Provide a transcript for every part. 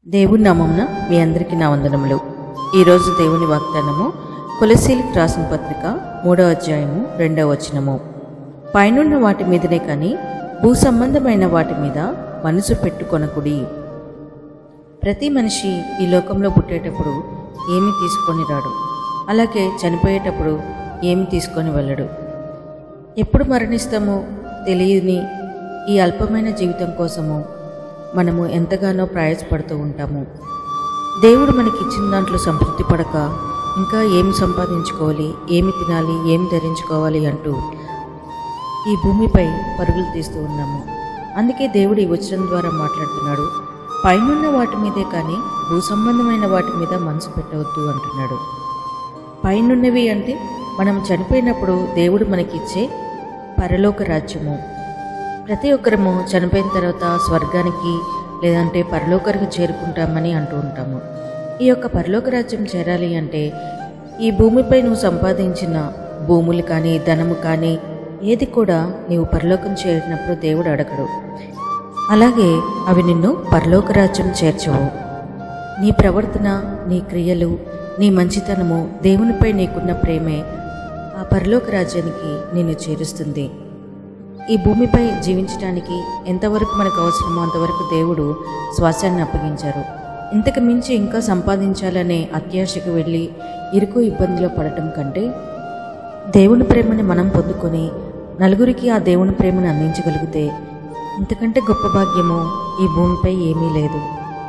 దేవుని నామమున మీ అందరికీ నా వందనములు ఈరోజు దేవుని వాగ్దానము కొలసీలకు రాసిన పత్రిక మూడవ అధ్యాయము రెండవ వచనము పైనున్న వాటి మీదనే కానీ భూ సంబంధమైన వాటి మీద మనసు పెట్టుకొనకుడి ప్రతి మనిషి ఈ లోకంలో పుట్టేటప్పుడు ఏమి తీసుకొని రాడు అలాగే చనిపోయేటప్పుడు ఏమి తీసుకొని వెళ్ళడు ఎప్పుడు మరణిస్తామో తెలియని ఈ అల్పమైన జీవితం కోసము మనము ఎంతగానో ప్రయాసపడుతూ ఉంటాము దేవుడు మనకి ఇచ్చిన దాంట్లో సంతృప్తి పడక ఇంకా ఏమి సంపాదించుకోవాలి ఏమి తినాలి ఏమి ధరించుకోవాలి అంటూ ఈ భూమిపై పరుగులు తీస్తూ ఉన్నాము అందుకే దేవుడు ఈ వచనం ద్వారా మాట్లాడుతున్నాడు పైనున్న వాటి మీదే కానీ భూ సంబంధమైన వాటి మీద మనసు పెట్టవద్దు అంటున్నాడు పైనున్నవి అంటే మనం చనిపోయినప్పుడు దేవుడు మనకిచ్చే పరలోక రాజ్యము ప్రతి ఒక్కరము చనిపోయిన తర్వాత స్వర్గానికి లేదంటే పరలోకానికి చేరుకుంటామని అంటూ ఉంటాము ఈ యొక్క పరలోక రాజ్యం చేరాలి అంటే ఈ భూమిపై నువ్వు సంపాదించిన భూములు కానీ ధనము కానీ ఏది కూడా నీవు పరలోకం చేరినప్పుడు దేవుడు అడగడు అలాగే అవి నిన్ను పరలోక రాజ్యం చేర్చవు నీ ప్రవర్తన నీ క్రియలు నీ మంచితనము దేవునిపై నీకున్న ప్రేమే ఆ పరలోక రాజ్యానికి నిన్ను చేరుస్తుంది ఈ భూమిపై జీవించడానికి ఎంతవరకు మనకు అవసరమో అంతవరకు దేవుడు శ్వాసాన్ని అప్పగించారు ఇంతకు మించి ఇంకా సంపాదించాలనే అత్యాశకు వెళ్ళి ఇరుకు ఇబ్బందిలో పడటం కంటే దేవుని ప్రేమని మనం పొందుకొని నలుగురికి ఆ దేవుని ప్రేమను అందించగలిగితే ఇంతకంటే గొప్ప భాగ్యము ఈ భూమిపై ఏమీ లేదు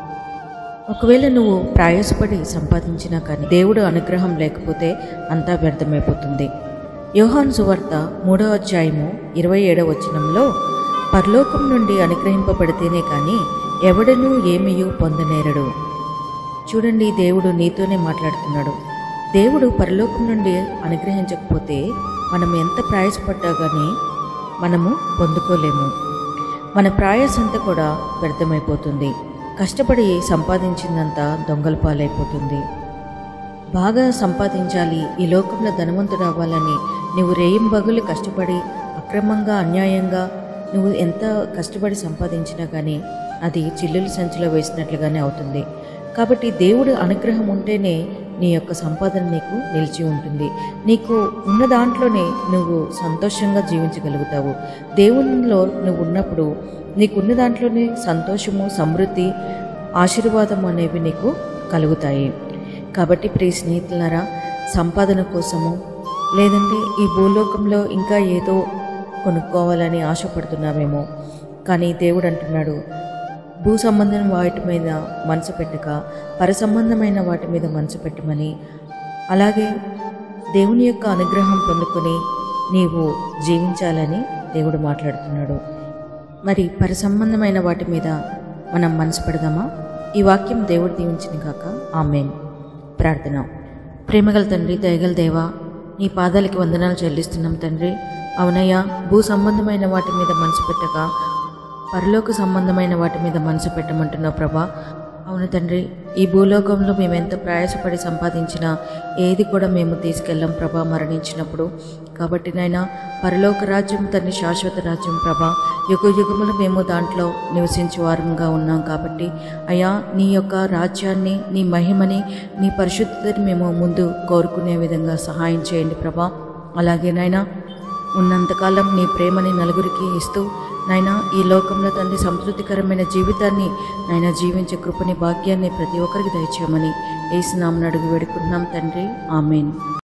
ఒకవేళ నువ్వు ప్రయాసపడి సంపాదించినా కానీ దేవుడు అనుగ్రహం లేకపోతే అంతా వ్యర్థమైపోతుంది యోహాన్ సువార్త మూడో అధ్యాయము ఇరవై ఏడవ వచనంలో పరలోకం నుండి అనుగ్రహింపబడితేనే కానీ ఎవడనూ ఏమీయూ పొందనేరడు చూడండి దేవుడు నీతోనే మాట్లాడుతున్నాడు దేవుడు పరలోకం నుండి అనుగ్రహించకపోతే మనం ఎంత ప్రయాసపడ్డా కానీ మనము పొందుకోలేము మన ప్రయాసంతా కూడా వ్యర్థమైపోతుంది కష్టపడి సంపాదించిందంతా దొంగల పాలైపోతుంది బాగా సంపాదించాలి ఈ లోకంలో ధనవంతుడు అవ్వాలని నువ్వు రేయం బగులు కష్టపడి అక్రమంగా అన్యాయంగా నువ్వు ఎంత కష్టపడి సంపాదించినా కానీ అది చిల్లుల సంచిలో వేసినట్లుగానే అవుతుంది కాబట్టి దేవుడు అనుగ్రహం ఉంటేనే నీ యొక్క సంపాదన నీకు నిలిచి ఉంటుంది నీకు ఉన్న దాంట్లోనే నువ్వు సంతోషంగా జీవించగలుగుతావు దేవునిలో నువ్వు ఉన్నప్పుడు నీకున్న దాంట్లోనే సంతోషము సమృద్ధి ఆశీర్వాదం అనేవి నీకు కలుగుతాయి కాబట్టి ప్రియ స్నేహితులారా సంపాదన కోసము లేదంటే ఈ భూలోకంలో ఇంకా ఏదో కొనుక్కోవాలని ఆశపడుతున్నామేమో కానీ దేవుడు అంటున్నాడు భూ సంబంధం వాటి మీద మనసు పెట్టక పర సంబంధమైన వాటి మీద మనసు పెట్టమని అలాగే దేవుని యొక్క అనుగ్రహం పొందుకొని నీవు జీవించాలని దేవుడు మాట్లాడుతున్నాడు మరి పర సంబంధమైన వాటి మీద మనం మనసు పెడదామా ఈ వాక్యం దేవుడు దీవించిన కాక ఆమెన్ ప్రార్థన ప్రేమగల తండ్రి దయగల దేవా నీ పాదాలకి వందనాలు చెల్లిస్తున్నాం తండ్రి అవునయ్యా భూ సంబంధమైన వాటి మీద మనసు పెట్టక పరలోక సంబంధమైన వాటి మీద మనసు పెట్టమంటున్నావు ప్రభా అవును తండ్రి ఈ భూలోకంలో మేము ఎంత ప్రయాసపడి సంపాదించినా ఏది కూడా మేము తీసుకెళ్ళాం ప్రభా మరణించినప్పుడు కాబట్టి నైనా పరలోక రాజ్యం తండ్రి శాశ్వత రాజ్యం ప్రభా యుగ యుగములు మేము దాంట్లో నివసించే వారంగా ఉన్నాం కాబట్టి అయా నీ యొక్క రాజ్యాన్ని నీ మహిమని నీ పరిశుద్ధతని మేము ముందు కోరుకునే విధంగా సహాయం చేయండి ప్రభా అలాగే నైనా ఉన్నంతకాలం నీ ప్రేమని నలుగురికి ఇస్తూ నాయనా ఈ లోకంలో తండ్రి సంతృప్తికరమైన జీవితాన్ని నాయన జీవించే కృపని భాగ్యాన్ని ప్రతి ఒక్కరికి దయచేయమని ఏసునామని అడుగు వేడుకుంటున్నాం తండ్రి ఆమెన్